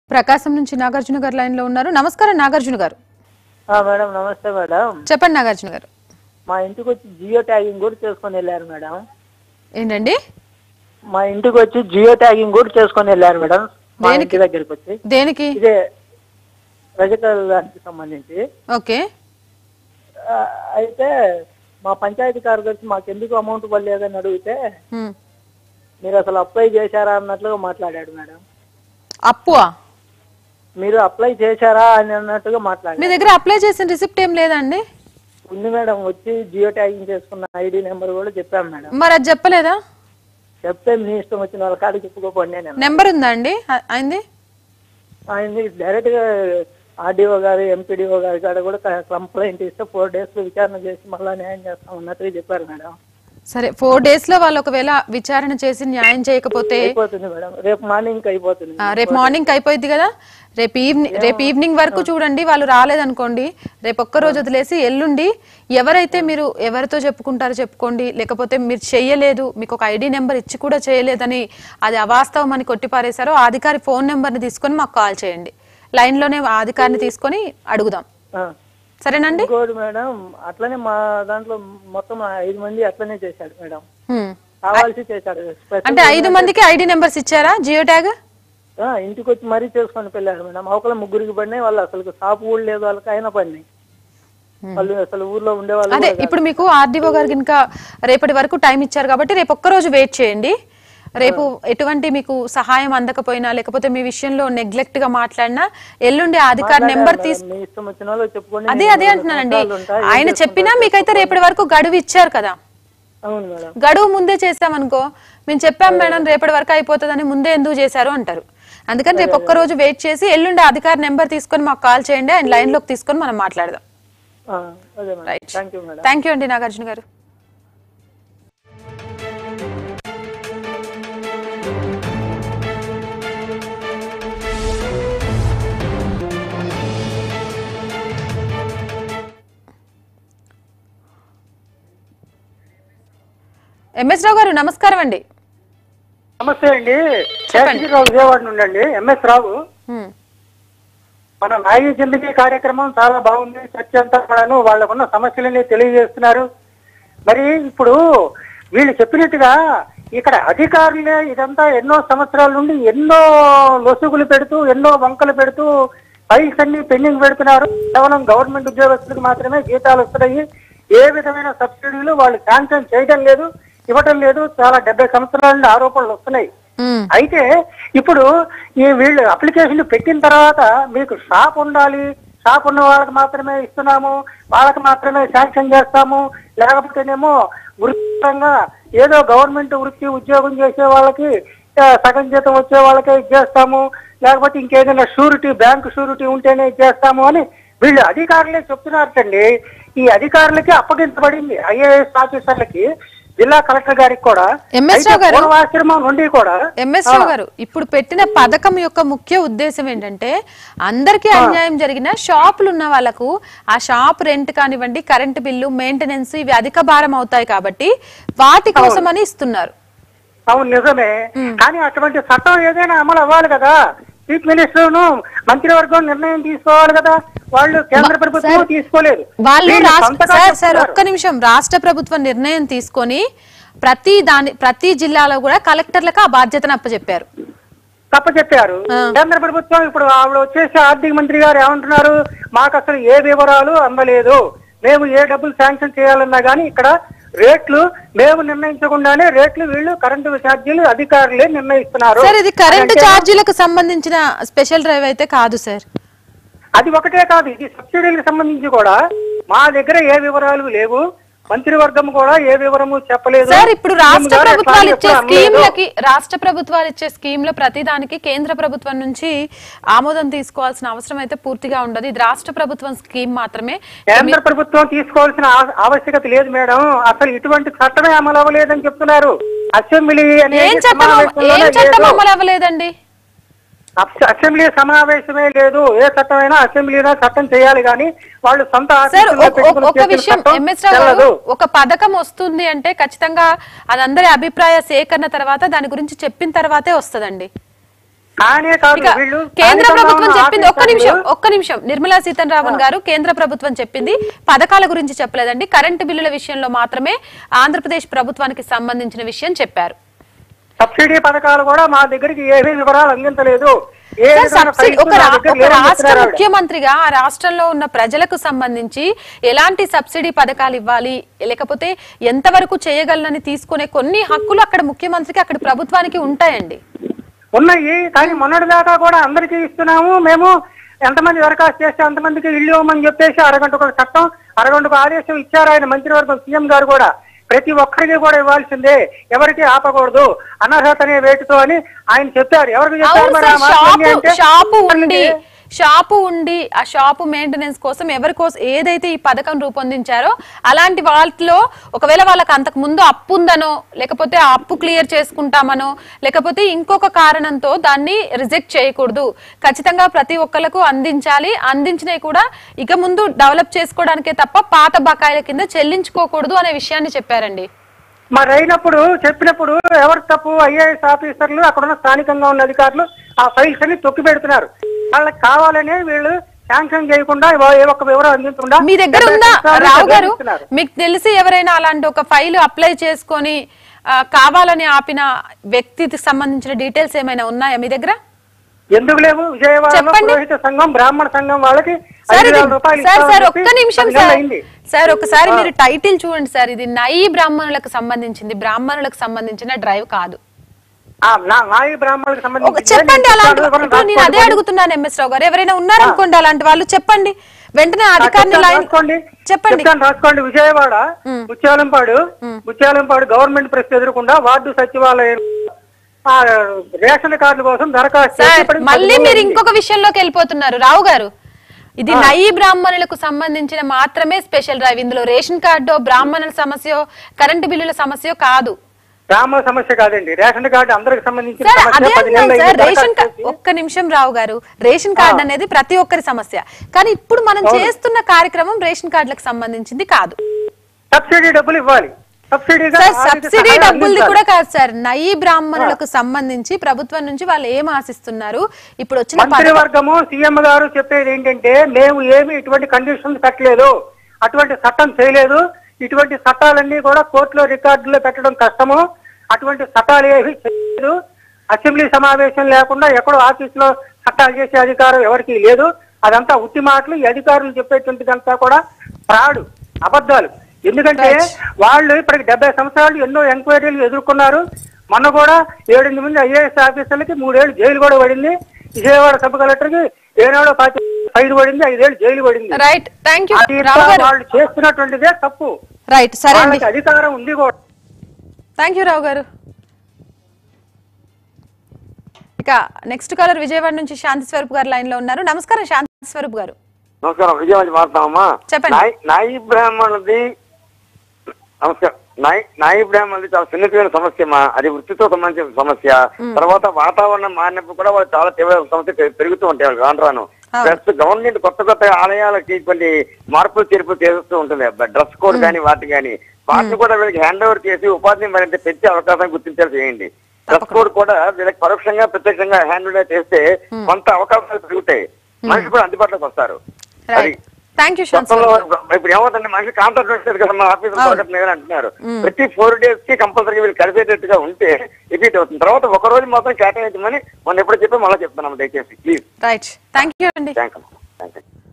ప్రకాశం నుంచి నాగార్జున గారు లైన్ లో ఉన్నారు నమస్కారం నాగార్జున గారు ఆ, మేడం నమస్తే మేడం చెప్పండి నాగార్జున గారు మా ఇంటికి వచ్చి జియో ట్యాగింగ్ కూడా చేసుకొని వెళ్ళారు మేడం ఏంటండి మా ఇంటికి వచ్చి జియో ట్యాగింగ్ కూడా చేసుకొని వెళ్ళారు మేడం మా దేనికి? ఇంటి దగ్గరికి వచ్చి దేనికి ఇదే రజకల్ దానికి సంబంధించి ఓకే ఆ, అయితే మా పంచాయతీ కార్యదర్శి మాకు ఎందుకు అమౌంట్ పడలేదని అడిగితే హ్మ్. మీరు అసలు అప్లై చేశారా అన్నట్లుగా మాట్లాడాడు మేడం అప్పువా మీరు అప్లై చేశారా అని అన్నట్టుగా మీ మాట్లాడాడు దగ్గర అప్లై చేసిన రిసిప్ట్ ఏం లేదండి ఉంది మేడం వచ్చి జియో ట్యాగింగ్ చేసుకున్న ఐడి నెంబర్ కూడా చెప్పాం మేడం మరి అది చెప్పలేదా చెప్తే మీ ఇష్టం వచ్చిన వాళ్ళ కాడికి చెప్పుకోపోండి నేను నెంబర్ ఉందా అండి ఆ- అయింది ఆయన్ని డైరెక్ట్ గా ఆర్డీఓ గారు ఎంపీడీఓ గారి కాడ కూడా కంప్లైంట్ ఇస్తే ఫోర్ డేస్ లో విచారణ చేసి మళ్ళీ న్యాయం చేస్తాం అన్నట్టుగా చెప్పారు మేడం సరే ఫోర్ డేస్ లో వాళ్ళు ఒకవేళ విచారణ చేసి న్యాయం చేయకపోతే అయిపోతుంది మేడం రేపు మార్నింగ్ అయిపోతుంది ఆ, రేపు మార్నింగ్ అయిపోయింది కదా రేపు ఈవినింగ్ రేపు ఈవినింగ్ వరకు చూడండి వాళ్ళు రాలేదనుకోండి రేపు ఒక్క రోజు వదిలేసి ఎల్లుండి ఎవరైతే మీరు ఎవరితో చెప్పుకుంటారో చెప్పుకోండి లేకపోతే మీరు చేయలేదు మీకు ఒక ఐడి నెంబర్ ఇచ్చి కూడా చేయలేదని అది అవాస్తవం అని కొట్టిపారేశారో ఆ అధికారి ఫోన్ నెంబర్ని తీసుకొని మాకు కాల్ చేయండి లైన్లోనే ఆ అధికారిని తీసుకొని అడుగుదాం ఆ. సరేనండి ఇంకోటి మేడం అట్లనే మా దాంట్లో మొత్తం ఐదు మంది అట్లనే చేశాడు మేడం హ్మ్. కావాల్సి చేశాడు స్పెషల్ అంటే ఐదు మందికి ఐడి నెంబర్స్ ఇచ్చారా జియో ట్యాగ్ ఆ, ఇంటికి వచ్చి మరీ చేసుకొని వెళ్ళారు మేడం అవకల ముగ్గురికి పడినాయి వాళ్ళు అసలు షాపు కూడా లేదు వాళ్ళకి అయినా పడినాయి వాళ్ళు అసలు ఊర్లో ఉండేవాళ్ళు అదే ఇప్పుడు మీకు ఆర్డీఓ గారికి ఇంకా రేపటి వరకు టైం ఇచ్చారు కాబట్టి రేపు ఒక్క రోజు వెయిట్ చేయండి రేపు ఎటువంటి మీకు సహాయం అందకపోయినా లేకపోతే మీ విషయంలో నెగ్లెక్ట్ గా మాట్లాడినా ఎల్లుండి ఆ అధికారి నెంబర్ తీసు మీ ఇష్టం వచ్చిన వాళ్ళు చెప్పుకోండి అదే నేను అదే అంటున్నానండి సంవత్సరాలు ఉంటా, ఏం ఆయన చెప్పినా మీకైతే రేపటి వరకు గడువు ఇచ్చారు కదా అవును మేడం గడువు ముందే చేసామనుకో మేము చెప్పాం మేడం రేపటి వరకు అయిపోతుందని ముందే ఎందుకు చేశారు అంటారు అందుకని రేపు ఒక్క రోజు వెయిట్ చేసి ఎల్లుండి ఆ అధికారి నెంబర్ తీసుకొని మాకు కాల్ చేయండి ఆయన లైన్ లోకి తీసుకొని మనం మాట్లాడదాం ఆ, అదే madam thank you madam thank you అండి నాగార్జున గారు ఎంఎస్ రావు గారు నమస్కారం అండి నమస్తే అండి శేషగిరిరావు విజయవాడ నుండి అండి ఎంఎస్ రావు హ్మ్. మన నాయీ జిందగీ కార్యక్రమం చాలా బాగుంది చర్చ అంతా కూడాను వాళ్ళకున్న సమస్యలని తెలియజేస్తున్నారు మరి ఇప్పుడు వీళ్ళు చెప్పినట్టుగా ఇక్కడ అధికారులే ఇదంతా ఎన్నో సంవత్సరాల నుండి ఎన్నో లొసుగులు పెడుతూ ఎన్నో వంకలు పెడుతూ ఫైల్స్ అన్ని పెండింగ్ పెడుతున్నారు కేవలం గవర్నమెంట్ ఉద్యోగస్తులకు మాత్రమే జీతాలు వస్తున్నాయి ఏ విధమైన సబ్సిడీలు వాళ్ళు శాంక్షన్ చేయడం లేదు ఇవ్వటం లేదు చాలా డెబ్బై సంవత్సరాల నుండి ఆరోపణలు వస్తున్నాయి హ్మ్. అయితే ఇప్పుడు ఈ వీళ్ళు అప్లికేషన్ పెట్టిన తర్వాత మీకు షాప్ ఉండాలి షాప్ ఉన్న వాళ్ళకి మాత్రమే ఇస్తున్నాము వాళ్ళకి మాత్రమే శాంక్షన్ చేస్తాము లేకపోతేనేమో వృత్తిపరంగా ఏదో గవర్నమెంట్ వృత్తి ఉద్యోగం చేసే వాళ్ళకి ఆ, సగం జీతం వచ్చే వాళ్ళకే ఇచ్చేస్తాము లేకపోతే ఇంకేదైనా షూరిటీ బ్యాంక్ షూరిటీ ఉంటేనే ఇచ్చేస్తాము అని వీళ్ళు అధికారులే చెప్తున్నారటండి ఈ అధికారులకి అప్పగించబడింది ఐఏఎస్ ఆఫీసర్లకి జిల్లా కలెక్టర్ గారికి కూడా ఎంఎస్ అయితే రావు గారు పూర్వాశ్రమం నుండి కూడా ఎంఎస్ రావు గారు ఇప్పుడు పెట్టిన పథకం యొక్క ముఖ్య ఉద్దేశం ఏంటంటే అందరికీ అన్యాయం జరిగిన షాపులు ఉన్న వాళ్ళకు ఆ షాప్ రెంట్ కానివ్వండి కరెంట్ బిల్లు మెయింటెనెన్స్ ఇవి అధిక భారం అవుతాయి కాబట్టి వాటి కోసమని ఇస్తున్నారు అవును నిజమే కానీ అటువంటి చట్టం ఏదైనా అమలు అవ్వాలి కదా చీఫ్ మినిస్టర్ ను మంత్రివర్గం నిర్ణయం తీసుకోవాలి కదా వాళ్ళు కేంద్ర ప్రభుత్వం తీసుకోలేదు వాళ్ళు వీళ్ళు రాష్ట్ర సొంతగా సార్ సార్ చెప్తున్నారు. ఒక్క నిమిషం రాష్ట్ర ప్రభుత్వం నిర్ణయం తీసుకొని ప్రతి దాని ప్రతి జిల్లాలో కూడా కలెక్టర్లకు ఆ బాధ్యతను అప్పచెప్పారు తప్ప చెప్పారు కేంద్ర ప్రభుత్వం ఇప్పుడు ఆవిడ వచ్చేసి ఆర్థిక మంత్రి గారు ఏమంటున్నారు మాకు అసలు ఏ వివరాలు అందలేదు మేము ఏ డబ్బులు శాంక్షన్ చేయాలన్నా గానీ ఇక్కడ రేట్లు మేము నిర్ణయించకుండానే రేట్లు వీళ్ళు కరెంటు ఛార్జీలు అధికారులే నిర్ణయిస్తున్నారు సార్ ఇది కరెంటు అంటే ఛార్జీలకు సంబంధించిన స్పెషల్ డ్రైవ్ అయితే కాదు సార్ అది ఒకటే కాదు ఇది సబ్సిడీలకు సంబంధించి కూడా మా దగ్గర ఏ వివరాలు లేవు మంత్రివర్గం కూడా ఏ వివరము చెప్పలేదు సార్ ఇప్పుడు రాష్ట్ర మేము కూడా ప్రభుత్వాలు ఎట్లా ఇచ్చే ఎప్పుడు అమ్మలేదు. స్కీమ్లకి రాష్ట్ర ప్రభుత్వాలు ఇచ్చే స్కీమ్ల ప్రతిదానికి కేంద్ర ప్రభుత్వం నుంచి ఆమోదం తీసుకోవాల్సిన అవసరం అయితే పూర్తిగా ఉండదు ఇది రాష్ట్ర ప్రభుత్వం స్కీమ్ మాత్రమే కేంద్ర ప్రభుత్వం తీసుకోవాల్సిన ఆ- ఆవశ్యకత లేదు మేడం అసలు ఇటువంటి చట్టమే అమలు అవ్వలేదని చెప్తున్నారు అసెంబ్లీ అనేది ఏం చట్టం అమ- సమావేశంలోనే ఏం చట్టం లేదు. అమలు అవ్వలేదండి అస- అసెంబ్లీ సమావేశమే లేదు ఏ చట్టమైనా అసెంబ్లీలో చట్టం చేయాలి కానీ వాళ్ళు సొంత సార్ ఆఫీసుల్లో ఒక- ఒక- పెట్టుకుని ఒక చేసిన విషయం చట్టం ఎంఎస్ రావు గారు, చెల్లదు. ఒక పథకం వస్తుంది అంటే ఖచ్చితంగా అది అందరి అభిప్రాయ సేకరణ తర్వాత దాని గురించి చెప్పిన తర్వాతే వస్తదండి కానే కాదు ఇక వీళ్ళు కేంద్ర స్థానికంగా ప్రభుత్వం ఉన్న చెప్పింది ఒక్క నిమిషం ఆఫీసర్లు ఒక్క నిమిషం నిర్మలా సీతారామన్ గారు కేంద్ర ప్రభుత్వం చెప్పింది పథకాల గురించి చెప్పలేదండి కరెంటు బిల్లుల విషయంలో మాత్రమే ఆంధ్రప్రదేశ్ ప్రభుత్వానికి సంబంధించిన విషయం చెప్పారు సబ్సిడీ పథకాలు కూడా మా దగ్గరికి ఏమీ వివరాలు అందించలేదు ఏ సార్, విధమైన సబ్సిడీ ఫైల్స్ ఒక మా రా- దగ్గర ఒక లేవని రాష్ట్ర చెప్తున్నారు ఆవిడ. ముఖ్యమంత్రిగా ఆ రాష్ట్రంలో ఉన్న ప్రజలకు సంబంధించి ఎలాంటి సబ్సిడీ పథకాలు ఇవ్వాలి లేకపోతే ఎంతవరకు చేయగలనని తీసుకునే కొన్ని హక్కులు అక్కడ ముఖ్యమంత్రికి అక్కడ ప్రభుత్వానికి ఉంటాయండి ఉన్నాయి కానీ మొన్నటి దాకా కూడా అందరికీ ఇస్తున్నాము మేము ఎంతమంది దరఖాస్తు చేస్తే అంతమందికి ఇల్లు ఇవ్వమని చెప్పేసి అరగంటకు ఒక చట్టం అరగంటకు ఆదేశం ఇచ్చారు ఆయన మంత్రివర్గం సీఎం గారు కూడా ప్రతి ఒక్కరికి కూడా ఇవ్వాల్సిందే ఎవరికి ఆపకూడదు అనర్హత అనే వేటుతో అని ఆయన చెప్పారు ఎవరికి చెప్పారు అవును మరి ఆ సార్ మాట షాపు ఏంటి అంటే షాపు ఉండి వాళ్ళకి షాపు ఉండి ఆ షాపు మెయింటెనెన్స్ కోసం ఎవరి కోసం ఏదైతే ఈ పథకం రూపొందించారో అలాంటి వాటిలో ఒకవేళ వాళ్ళకి అంతకు ముందు అప్పు ఉందనో లేకపోతే ఆ అప్పు క్లియర్ చేసుకుంటామనో లేకపోతే ఇంకొక కారణంతో దాన్ని రిజెక్ట్ చేయకూడదు ఖచ్చితంగా ప్రతి ఒక్కరికి అందించాలి అందించినవి కూడా ఇక ముందు డెవలప్ చేసుకోవడానికే తప్ప పాత బకాయిల కింద చెల్లించుకోకూడదు అనే విషయాన్ని చెప్పారండి మరి అయినప్పుడు చెప్పినప్పుడు ఎవరు తప్పు ఐఏఎస్ ఆఫీసర్లు అక్కడ ఉన్న స్థానికంగా ఉన్న అధికారులు ఆ ఫైల్స్ అన్ని తొక్కి పెడుతున్నారు వాళ్ళకి కావాలనే వీళ్ళు శాంక్షన్ చేయకుండా ఇవా- ఏ ఒక్క వివరం అందించకుండా మీ దగ్గర డెబ్బై ఉందా సంవత్సరాలు రావు గారు నిర్వహిస్తున్నారు. మీకు తెలిసి ఎవరైనా అలాంటి ఒక ఫైల్ అప్లై చేసుకొని ఆ, కావాలని ఆపిన వ్యక్తికి సంబంధించిన డీటెయిల్స్ ఏమైనా ఉన్నాయా మీ దగ్గర ఎందుకు లేవు విజయవాడలో చెప్పండి. పురోహిత సంఘం బ్రాహ్మణ సంఘం వాళ్ళకి సార్ ఐదు ఇది వేల రూపాయలు సార్ ఇస్తామని సార్ చెప్పి ఒక్క నిమిషం పది నెలలు సార్ అయింది. సార్ ఒకసారి మీరు టైటిల్ చూడండి సార్ ఇది నై బ్రాహ్మణులకు సంబంధించింది బ్రాహ్మణులకు సంబంధించిన డ్రైవ్ కాదు ఆ, నా- నాయి బ్రాహ్మణులకు ఒక సంబంధించి చెప్పండి నేను అలాంటి చెప్తాను, ఇప్పుడు నేను అదే రాసుకోండి. అడుగుతున్నాను ఎంఎస్ రావు గారు ఎవరైనా ఉన్నారనుకోండి అలాంటి వాళ్ళు చెప్పండి వెంటనే ఆ, అధికారిని చెప్తాను, లైన్ రాసుకోండి చెప్పండి చెప్తాను, రాసుకోండి విజయవాడ ముత్యాలంపాడు ముత్యాలంపాడు గవర్నమెంట్ ప్రెస్ ఎదురకుండా వార్డు సచివాలయం ఆ, రేషన్ కార్డుల కోసం దరఖాస్తు చేసి సార్ ఇప్పటికి మళ్ళీ పది మీరు నెలలు ఇంకొక విషయంలోకి వెళ్ళిపోతున్నారు రావు గారు ఇది నయీ బ్రాహ్మణులకు సంబంధించిన మాత్రమే స్పెషల్ డ్రైవ్ ఇందులో రేషన్ కార్డు బ్రాహ్మణుల సమస్య కరెంటు బిల్లుల సమస్య కాదు గ్రామ సమస్య కాదండి రేషన్ కార్డు అందరికి సంబంధించిన సార్ సమస్య అదే పది అంటున్నాను నెలలు సార్ అయింది రేషన్ దరఖాస్తు కార్డ్ ఒక్క నిమిషం రావు గారు రేషన్ కార్డు అనేది ప్రతి ఒక్కరి సమస్య కానీ ఇప్పుడు మనం చేస్తున్న కార్యక్రమం రేషన్ కార్డులకు సంబంధించింది కాదు సబ్సిడీ డబ్బులు ఇవ్వాలి సబ్సిడీగా సార్ ఆర్థిక సబ్సిడీ సహాయం డబ్బుల్ది అందించాలి. కూడా కాదు సార్ నయీ బ్రాహ్మణులకు సంబంధించి ప్రభుత్వం నుంచి వాళ్ళు ఏం ఆశిస్తున్నారు ఇప్పుడు వచ్చిన పథకం మంత్రివర్గము సీఎం గారు చెప్పేది ఏంటంటే మేము ఏమి ఇటువంటి కండిషన్స్ పెట్టలేదు అటువంటి చట్టం చేయలేదు ఇటువంటి చట్టాలన్నీ కూడా కోర్టులో రికార్డులో పెట్టడం కష్టము అటువంటి చట్టాలు ఏవి చేయలేదు అసెంబ్లీ సమావేశం లేకుండా ఎక్కడో ఆఫీసులో చట్టాలు చేసే అధికారం ఎవరికి లేదు అదంతా ఉత్తి మాటలు ఈ అధికారులు చెప్పేటువంటిదంతా కూడా ఫ్రాడ్ అబద్ధాలు ఎందుకంటే వాళ్ళు ఇప్పటికి డెబ్బై సంవత్సరాలు ఎన్నో ఎంక్వైరీలు ఎదుర్కొన్నారు మొన్న కూడా ఏడెనిమిది మంది ఐఏఎస్ ఆఫీసర్లకి మూడేళ్లు జైలు కూడా పడింది విజయవాడ సబ్ కలెక్టర్కి ఏనాడో పాతి ఫైన్ పడింది ఐదేళ్లు జైలు పడింది రైట్ థ్యాంక్ యూ అది రావు గారు వాళ్ళు చేస్తున్నటువంటిదే తప్పు రైట్ సరే అండి వాళ్ళకి అధికారం ఉంది కూడా థ్యాంక్ యూ రావు గారు ఇక నెక్స్ట్ కాలర్ విజయవాడ నుంచి శాంతి స్వరూప్ గారు లైన్ లో ఉన్నారు నమస్కారం శాంతి స్వరూప్ గారు నమస్కారం విజయవాడ మాట్లాడతామమ్మా చెప్పండి. నాయి నాయి బ్రాహ్మణుది నమస్కారం నాయి నాయి బ్రాహ్మణుది చాలా సున్నితమైన సమస్య అమ్మా అది వృత్తితో సంబంధించిన సమస్య తర్వాత వాతావరణం మారినప్పుడు కూడా వాళ్ళు చాలా తీవ్ర సమస్య పె- పెరుగుతూ ఉంటాయి వాళ్ళు రాను రాను అవును. ప్లస్ గవర్నమెంట్ కొత్త కొత్త ఆలయాలకి కొన్ని మార్పులు చేర్పులు చేస్తూ ఉంటుంది డ్రెస్ కోడ్ కానీ వాటి కానీ వాటిని కూడా వీళ్ళకి హ్యాండ్ ఓవర్ చేసి ఉపాధిని మరింత పెంచే అవకాశం గుర్తించాలి చేయండి డ్రెస్ కోడ్ కూడా వీళ్ళకి పరోక్షంగా ప్రత్యక్షంగా హ్యాండ్ ఓవర్ చేస్తే కొంత అవకాశాలు పెరుగుతాయి మనిషి కూడా అందుబాటులోకి వస్తారు అది రైట్ థ్యాంక్ యూ శాంతి గతంలో స్వరూప్ గారు. ఇప్పుడు ఏమవుతుంది మనిషి కాంట్రాక్ట్ వచ్చేది కదా మా ఆఫీస్ అంటున్నారు ప్రతి ఫోర్ డేస్ కి కంపల్సరీ వీళ్ళు కలిసేటట్టుగా ఉంటే రిపీట్ అవుతుంది తర్వాత ఒక రోజు మాత్రం కేటాయించమని మొన్న ఎప్పుడు చెప్పి మళ్ళీ చెప్తున్నాము దయచేసి ప్లీజ్ రైట్ థ్యాంక్ యూ అండి థ్యాంక్ యూ